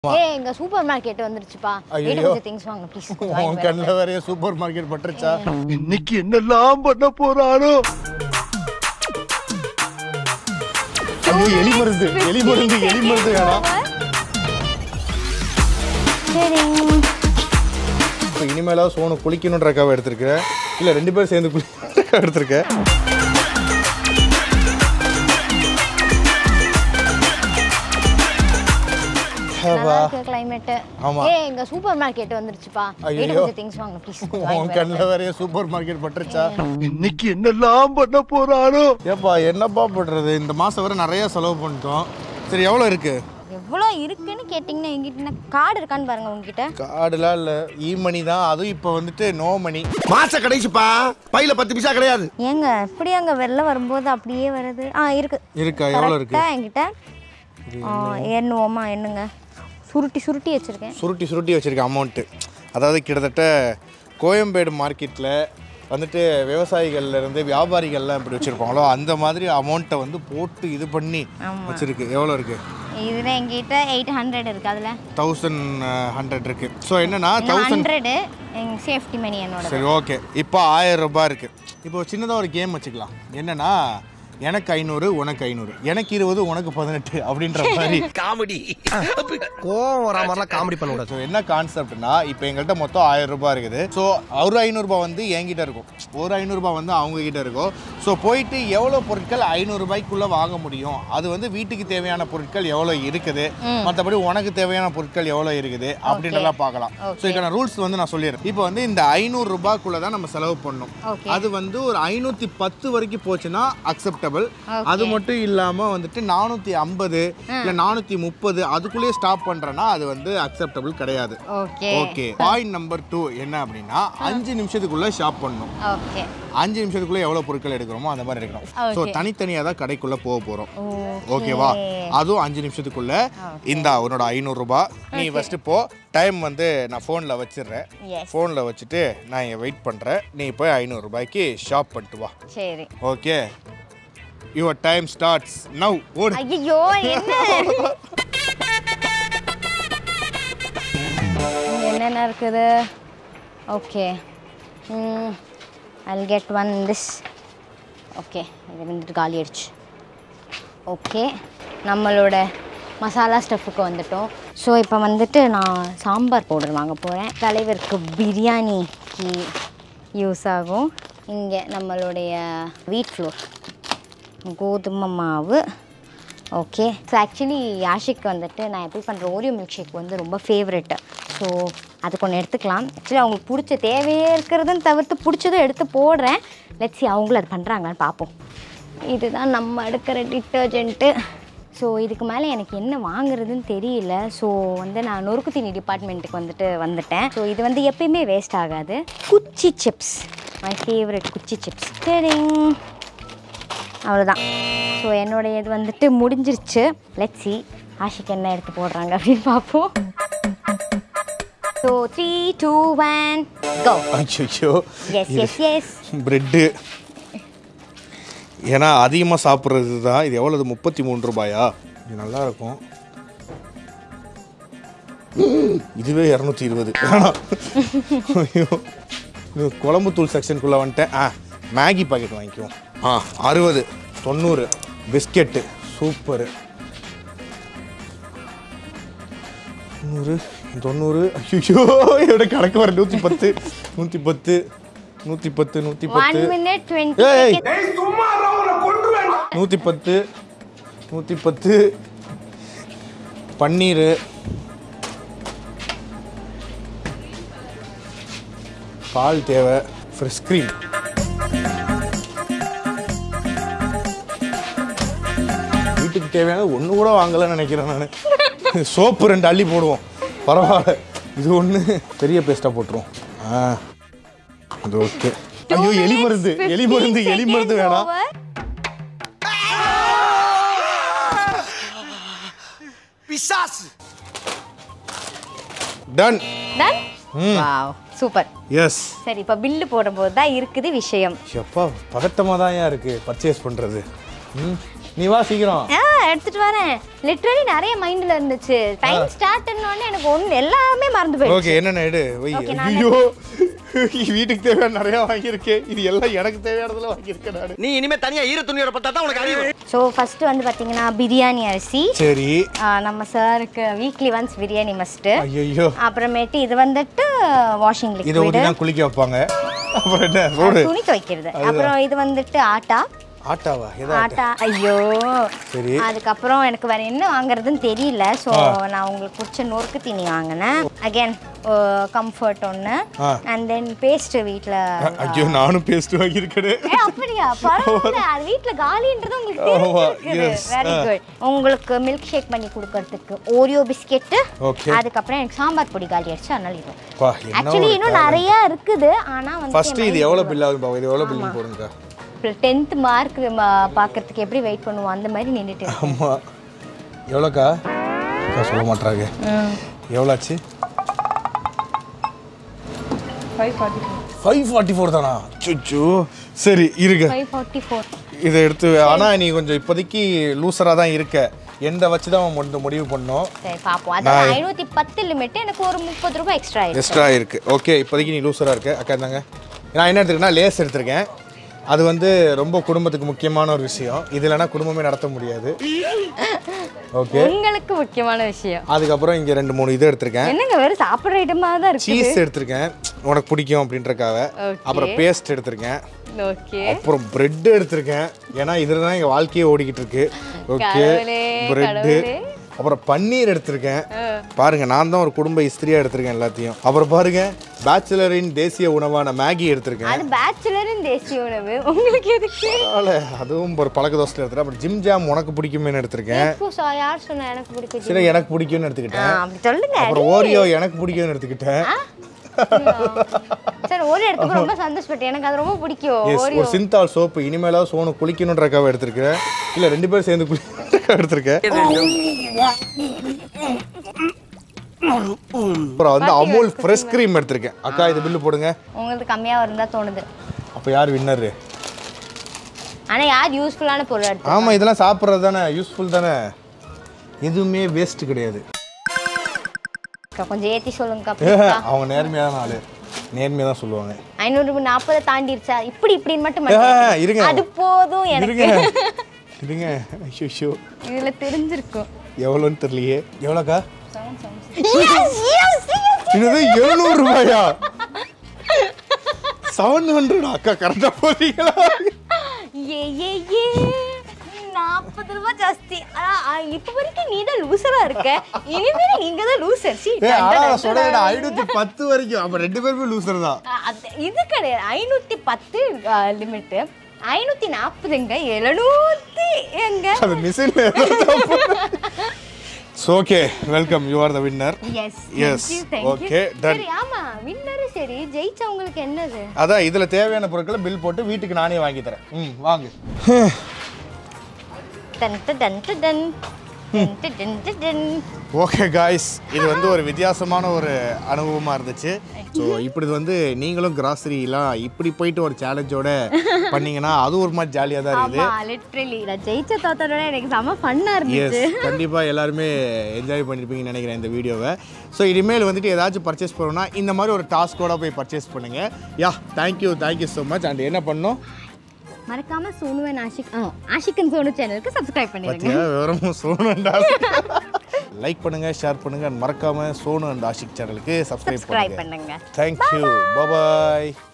ஏய் எங்க super market வந்துருச்சுப்பா ஐயையோ. வீட்டு கொஞ்சம் திங்ஸ் வாங்க ப்ளீஸ் உன் கண்ணில் வேறைய சூப்பர் மார்க்கெட் பட்டுருச்சா இன்னைக்கு என்னெல்லாம் பண்ண போறானோ ஐயோ எலி மருந்து எலி மருந்து எலி மருந்து வேணாம் சரி இப்போ இனிமேலாவது சோனு குளிக்கணுன்றக்காக எடுத்திருக்கேன் இல்லை ரெண்டு பேரும் சேர்ந்து குளிக்கிறதுக்காக எடுத்திருக்கேன் நல்லா இருக்கு கிளைமேட் ஆமா. ஏய் எங்க சூப்பர் மார்க்கெட் வந்துருச்சுப்பா வீட்டு ஐயையோ. கொஞ்சம் திங்ஸ் வாங்க ப்ளீஸ் உன் கண்ணில் வேறைய சூப்பர் மார்க்கெட் பட்டுருச்சா இன்னைக்கு என்னெல்லாம் பண்ண போறானோ ஏப்பா என்னப்பா பண்றது இந்த மாசம் வரை நிறைய செலவு பண்ணிட்டோம் சரி எவ்வளோ இருக்கு எவ்வளோ இருக்குன்னு கேட்டிங்கன்னா எங்கிட்ட கார்டு இருக்கான்னு பாருங்க உங்ககிட்ட கார்டுலாம் இல்லை இ மணி தான் அதுவும் இப்போ வந்துட்டு நோ மணி மாச கடைசிப்பா பையில பத்து பைசா கிடையாது ஏங்க எப்படி அங்க வெளில வரும்போது அப்படியே வருது ஆ இருக்கு இருக்கா எவ்வளோ இருக்கு கரெக்டா என்கிட்ட ஆ, எண்ணுவோமா எண்ணுங்க சுருட்டி சுருட்டி வச்சிருக்கேன் சுருட்டி சுருட்டி வச்சிருக்க அமௌண்ட்டு அதாவது கிட்டத்தட்ட கோயம்பேடு மார்க்கெட்டில் வந்துட்டு விவசாயிகள்ல இருந்து வியாபாரிகள்லாம் இப்படி வச்சுருப்பாங்களோ அந்த மாதிரி அமௌண்ட்டை வந்து போட்டு இது பண்ணி வச்சிருக்கு எவ்வளோ இருக்கு இதுல என்கிட்ட எயிட் ஹண்ட்ரட் இருக்கு அதுல தௌசண்ட் ஹண்ட்ரட் இருக்கு ஸோ என்னன்னா தௌசண்ட் ஹண்ட்ரடு எங்க சேஃப்டி மணி என்னோட சரி ஓகே இப்போ ஆயிரம் ரூபாய் இருக்கு இப்போ சின்னதாக ஒரு கேம் வச்சுக்கலாம் என்னன்னா எனக்கு ஐநூறு உனக்கு ஐநூறு எனக்கு இருபது உனக்கு பதினெட்டு அப்படின்ற மாதிரி காமெடி கோவம் வரா மாதிரிலாம் காமெடி பண்ண கூடாது ஸோ என்ன கான்செப்ட்னா இப்போ எங்கள்கிட்ட மொத்தம் ஆயிரம் ரூபாய் இருக்குது ஸோ ஒரு ஐநூறுரூபா வந்து என்கிட்ட இருக்கும் ஒரு ஐநூறுரூபா வந்து அவங்க கிட்ட இருக்கும் ஸோ போயிட்டு எவ்வளோ பொருட்கள் ஐநூறுரூபாய்க்குள்ளே வாங்க முடியும் அது வந்து வீட்டுக்கு தேவையான பொருட்கள் எவ்வளோ இருக்குது மற்றபடி உனக்கு தேவையான பொருட்கள் எவ்வளோ இருக்குது அப்படின்றலாம் பார்க்கலாம் ஸோ இதுக்கான ரூல்ஸ் வந்து நான் சொல்லிடுறேன் இப்போ வந்து இந்த ஐநூறு ரூபாய்க்குள்ளே தான் நம்ம செலவு பண்ணணும் Okay. அது வந்து ஒரு ஐநூற்றி பத்து வரைக்கும் போச்சுன்னா அக்செப்டபிள் அது மட்டும் இல்லாமல் வந்துட்டு நானூற்றி ஐம்பது இல்லை நானூற்றி முப்பது அதுக்குள்ளேயே ஸ்டாப் பண்ணுறேன்னா அது வந்து அக்செப்டபிள் கிடையாது okay okay point number two என்ன அப்படின்னா அஞ்சு நிமிஷத்துக்குள்ள ஷாப் பண்ணணும் ஓகே அஞ்சு நிமிஷத்துக்குள்ள எவ்வளவு பொருட்கள் எடுக்கிறோமோ அந்த மாதிரி எடுக்கணும் ஸோ Okay. தனித்தனியாக தான் கடைக்குள்ள போக போறோம் ஓகே ஓகேவா அதுவும் அஞ்சு நிமிஷத்துக்குள்ள இந்தா உன்னோட ஐநூறுரூபா நீ ஃபர்ஸ்ட் போ டைம் வந்து நான் ஃபோனில் வச்சிடுறேன் Yes. ஃபோனில் வச்சுட்டு நான் இங்கே வெயிட் பண்ணுறேன் நீ போய் ஐநூறுரூபாய்க்கு ஷாப் பண்ணிட்டு வா சரி okay your time starts now ஓடு ஐயோ என்ன இங்க என்னென்ன இருக்குது okay I'll get one this okay இது வந்துட்டு காலி ஆயிடுச்சு ஓகே நம்மளோட மசாலா ஸ்டஃப்புக்கு வந்துட்டோம் ஸோ இப்போ வந்துட்டு நான் சாம்பார் பவுடர் வாங்க போகிறேன் தலைவருக்கு பிரியாணிக்கு யூஸ் ஆகும் இங்கே நம்மளுடைய வீட் ஃப்ளோர் கோதுமை மாவு ஓகே ஸோ ஆக்சுவலி யாஷிக்கு வந்துட்டு நான் எப்படி பண்ணுற ஓரியோ மில்க் ஷேக் வந்து ரொம்ப ஃபேவரெட்டு ஸோ அதுக்கு ஒன்று எடுத்துக்கலாம் ஆக்சுவலி அவங்களுக்கு பிடிச்ச தேவையே இருக்கிறதுன்னு தவிர்த்து பிடிச்சதும் எடுத்து போடுறேன் லெட்ஸி அவங்களும் அது பண்ணுறாங்களான்னு பார்ப்போம் இதுதான் நம்ம எடுக்கிற டிட்டர்ஜென்ட்டு ஸோ இதுக்கு மேலே எனக்கு என்ன வாங்குறதுன்னு தெரியல ஸோ வந்து நான் நொறுக்கு தீனி டிபார்ட்மெண்ட்டுக்கு வந்துட்டு வந்துட்டேன் ஸோ இது வந்து எப்பயுமே வேஸ்ட் ஆகாது குச்சி சிப்ஸ் மை ஃபேவரட் குச்சி சிப்ஸ் சரிங்க அவ்வளோதான் ஸோ என்னுடைய இது வந்துட்டு முடிஞ்சிருச்சு லெட்ஸி ஆஷிக்கு என்ன எடுத்து போடுறாங்க அப்படின்னு பார்ப்போம் so three two one go ஐயோ எஸ் எஸ் எஸ் பிரெட்டு ஏன்னா அதிகமாக சாப்பிட்றது தான் இது எவ்வளவு முப்பத்தி மூணு ரூபாயா இது நல்லா இருக்கும் இதுவே இரநூத்தி இருபது வேணாம் ஐயோ இது குழம்புத்தூள் செக்ஷனுக்குள்ளே வந்துட்டேன் ஆ மேகி பாக்கெட் வாங்கிக்குவோம் ஆ அறுபது தொண்ணூறு பிஸ்கெட்டு சூப்பரு தொண்ணூறு தொண்ணூறு ஐயோ இதோட கணக்கு வர நூற்றி பத்து நூற்றி பத்து நூற்றி பத்து நூற்றி ஒன் பத்து மினிட் டுவெண்ட்டி ஏய் நூற்றி பத்து நூற்றி பத்து பன்னீர் பால் தேவை ஃப்ரெஷ் க்ரீம் வீட்டுக்கு தேவையான ஒன்று கூட வாங்கலைன்னு நினைக்கிறேன் நான் சோப்பு ரெண்டு அள்ளி போடுவோம் பரவாயில்ல இது ஒன்று பெரிய பேஸ்ட்டாக போட்டுருவோம் ஆ அது ஓகே ஐயோ எலி மருந்து எலி மருந்து எலி மருந்து வேணாம் பிசாசு done done wow super yes சரி இப்போ பில்லு போடும்போது தான் இருக்குது விஷயம் எப்பா பதட்டமாக தான் ஏன் இருக்கு பர்ச்சேஸ் பண்ணுறது ம் நீ வா சீக்கிரம் ஆ எடுத்துட்டு வரேன் லிட்ரலி நிறைய மைண்ட்ல இருந்துச்சு டைம் ஸ்டார்ட் உடனே எனக்கு ஒன்று எல்லாமே மறந்து போயிடுச்சு ஓகே என்னென்ன எடு வை Okay, நான் ஐயோ வீட்டுக்கு தேவையான நிறைய வாங்கியிருக்கேன் இது எல்லாம் எனக்கு தேவையானதுல வாங்கியிருக்கேன் நான் நீ இனிமே தனியா ஈர துணியோட பார்த்தா தான் உனக்கு அறிவு ஸோ ஃபர்ஸ்ட் வந்து பார்த்தீங்கன்னா பிரியாணி அரிசி சரி ஆ, நம்ம சாருக்கு வீக்லி ஒன்ஸ் பிரியாணி மஸ்ட்டு ஐயோ அப்புறமேட்டு இது வந்துட்டு வாஷிங் இதை லிக்விட் ஊற்றி தான் குளிக்க வைப்பாங்க அப்புறம் என்ன ரோடு துணி துவைக்கிறது அப்புறம் இது வந்துட்டு ஆட்டா ஆட்டாவா எதா ஆட்டா ஐயோ சரி அதுக்கப்புறம் எனக்கு வேற என்ன வாங்குறதுன்னு தெரியல ஸோ நான் உங்களுக்கு பிடிச்ச நொறுக்கு தீனி வாங்கினேன் அகைன் கம்ஃபர்ட் ஒன்று ஆ. அண்ட் தென் பேஸ்ட் வீட்டில் ஐயோ நானும் பேஸ்ட் வாங்கியிருக்கேன் ஏ அப்படியா பரவாயில்ல அது வீட்டில் காலின்றது உங்களுக்கு ஆமா, தெரிஞ்சிருக்குது yes. வெரி குட் உங்களுக்கு மில்க் ஷேக் பண்ணி கொடுக்கறதுக்கு ஓரியோ பிஸ்கெட்டு Okay. அதுக்கப்புறம் எனக்கு சாம்பார் பொடி காலி அடிச்சு அதனால இது பா என்ன ஆக்சுவலி இன்னும் நிறைய இருக்குது ஆனா ஃபர்ஸ்ட் வந்து இது எவ்வளோ பில் ஆகுது பாவம் இது எவ்வளோ பில்லுன்னு போடுங்க டென்த் மார்க் பார்க்கறதுக்கு எப்படி வெயிட் பண்ணுவோம் அந்த மாதிரி நின்றுட்டு ஆமாம் எவ்வளோக்கா அக்கா சொல்ல மாட்டாங்க எவ்வளோ ஆச்சு ஃபைவ் ஃபார்ட்டி ஃபோர் தானா சுச்சு சரி இருங்க ஃபைவ் ஃபார்ட்டி ஃபோர் இதை எடுத்து ஆனால் நீ கொஞ்சம் இப்போதைக்கு லூசராக தான் இருக்க எந்த வச்சு தான் வந்து முடிவு பண்ணோம் சரி பார்ப்போம் அதான் ஐநூற்றி பத்து லிமிட் எனக்கு ஒரு முப்பது ரூபாய் எக்ஸ்ட்ரா ஆயிடுச்சு எக்ஸ்ட்ரா இருக்கு ஓகே இப்போதைக்கு நீ லூசராக இருக்க அக்கா இருந்தாங்க நான் என்ன எடுத்துருக்கேன்னா லேஸ் எடுத்திருக்கேன் அது வந்து ரொம்ப குடும்பத்துக்கு முக்கியமான ஒரு விஷயம் இது இல்லைன்னா குடும்பமே நடத்த முடியாது ஓகே உங்களுக்கு முக்கியமான விஷயம் அதுக்கப்புறம் இங்கே ரெண்டு மூணு இது எடுத்திருக்கேன் என்னங்க வெறும் சாப்பிட்ற ஐட்டமாக தான் இருக்கு சீஸ் எடுத்திருக்கேன் உனக்கு பிடிக்கும் அப்படின்றக்காக Okay. அப்புறம் பேஸ்ட் எடுத்திருக்கேன் ஓகே அப்புறம் பிரெட் எடுத்திருக்கேன் ஏன்னா இதில் தான் எங்கள் வாழ்க்கையே ஓடிக்கிட்டு இருக்கு ஓகே கடவுளே, பிரெட்டு கடவுளே. அப்புறம் பன்னீர் எடுத்திருக்கேன் பாருங்க நான் தான் ஒரு குடும்ப இஸ்திரியா எடுத்திருக்கேன் எல்லாத்தையும் அப்புறம் பாருங்க பேச்சுலரின் தேசிய உணவான மேகி எடுத்திருக்கேன் அது பேச்சுலரின் தேசிய உணவு உங்களுக்கு எதுக்கு அதனால அதுவும் ஒரு பழக்க தோசை எடுத்துறேன் அப்புறம் ஜிம் ஜாம் உனக்கு பிடிக்குமேனு எடுத்திருக்கேன் பூசா யார் சொன்னா எனக்கு பிடிக்கும் சரி எனக்கு பிடிக்கும்னு ஆ, எடுத்துக்கிட்டேன் அப்படி சொல்லுங்க அப்புறம் ஓரியோ எனக்கு பிடிக்கும்னு எடுத்துக்கிட்டேன் சரி ஒரு இடத்துக்கு ரொம்ப சந்தோஷப்பட்டேன் எனக்கு அது ரொம்ப பிடிக்கும் எஸ் ஓரியோ ஒரு சிந்தால் சோப்பு இனிமேலாவது சோனு குளிக்கணுன்றக்காக எடுத்திருக்கேன் இல்லை ரெண்டு பேரும் சேர்ந்து குளிக்கிறதுக்காக எடுத்திருக்கேன் அப்புறம் வந்து அமுல் ஃப்ரெஷ் க்ரீம் எடுத்திருக்கேன் அக்கா இது பில்லு போடுங்க உங்களுக்கு கம்மியா இருந்தா தோணுது அப்போ யார் வின்னரு ஆனா யார் யூஸ்ஃபுல்லான பொருள் எடுத்து ஆமாம் இதெல்லாம் சாப்பிட்றது தானே யூஸ்ஃபுல் தானே எதுவுமே வேஸ்ட் கிடையாது கொஞ்சம் ஏத்தி சொல்லுங்க அவங்க நேர்மையான ஆளு நேர்மையாக தான் சொல்லுவாங்க ஐநூறு நாற்பதை தாண்டிருச்சா இப்படி இப்படின்னு மட்டும் ஏ, மட்டும் இருங்க அது போதும் இருங்க எனக்கு இருங்க ஐயோ இதுல தெரிஞ்சிருக்கும் எவ்வளோன்னு தெரியலையே எவ்வளோக்கா Yes, yes, yes. என்னது எழுநூறு ரூபாயா செவன் ஹண்ட்ரட் அக்கா கரெக்டாக போறீங்களா ஏ ஏ ஏ நாற்பது ரூபாய் ஜாஸ்தி ஆனா ஆ, இப்ப வரைக்கும் நீ தான் லூசரா இருக்க இனிமேல் நீங்க தான் லூசர் சி ஏ ஆனால் சொல்கிறேன் ஐநூற்றி பத்து வரைக்கும் அப்போ ரெண்டு பேருமே லூசர் தான் அது- இது கிடையாது ஐநூத்தி பத்து லிமிட் ஐநூத்தி நாற்பதுங்க எழுநூத்தி எங்க அது மிஷினில் okay welcome you are the winner yes Yes, okay, done. சரி ஆமா வின்னரு சரி ஜெயிச்சவங்களுக்கு என்னது அதான் இதில் தேவையான பொருட்களை பில் போட்டு வீட்டுக்கு நானே வாங்கி தரேன் ம் வாங்க done done done done done done done done done. Okay guys இது வந்து ஒரு வித்தியாசமான ஒரு அனுபவமாக இருந்துச்சு ஸோ இப்படி வந்து நீங்களும் கிராசரிலாம் இப்படி போயிட்டு ஒரு சேலஞ்சோட பண்ணீங்கன்னா அது ஒரு மாதிரி ஜாலியாக தான் இருக்குது ஆமா லிட்ரலி நான் ஜெயிச்ச தாத்தோட எனக்கு செம ஃபன்னா எஸ் இருந்துச்சு கண்டிப்பாக எல்லாருமே என்ஜாய் பண்ணியிருப்பீங்கன்னு நினைக்கிறேன் இந்த வீடியோவை ஸோ இனிமேல் வந்துட்டு ஏதாச்சும் பர்ச்சேஸ் பண்ணணும்னா இந்த மாதிரி ஒரு டாஸ்கோட போய் பர்ச்சேஸ் பண்ணுங்கள் yeah thank you thank you so much and என்ன பண்ணணும் மறக்காம சோனுவன் ஆஷிக் ஆ ஆஷிக்கன் சோனு சேனலுக்கு சப்ஸ்கிரைப் பண்ணிடுங்க பார்த்தியா விவரமும் சோனு அண்ட் லைக் பண்ணுங்கள் ஷேர் பண்ணுங்கள் மறக்காமல் சோனு அண்ட் ஆஷிக் சேனலுக்கு சப்ஸ்கிரைப் சப்ஸ்கிரைப் பண்ணுங்கள் பண்ணுங்க தேங்க்யூ பாய்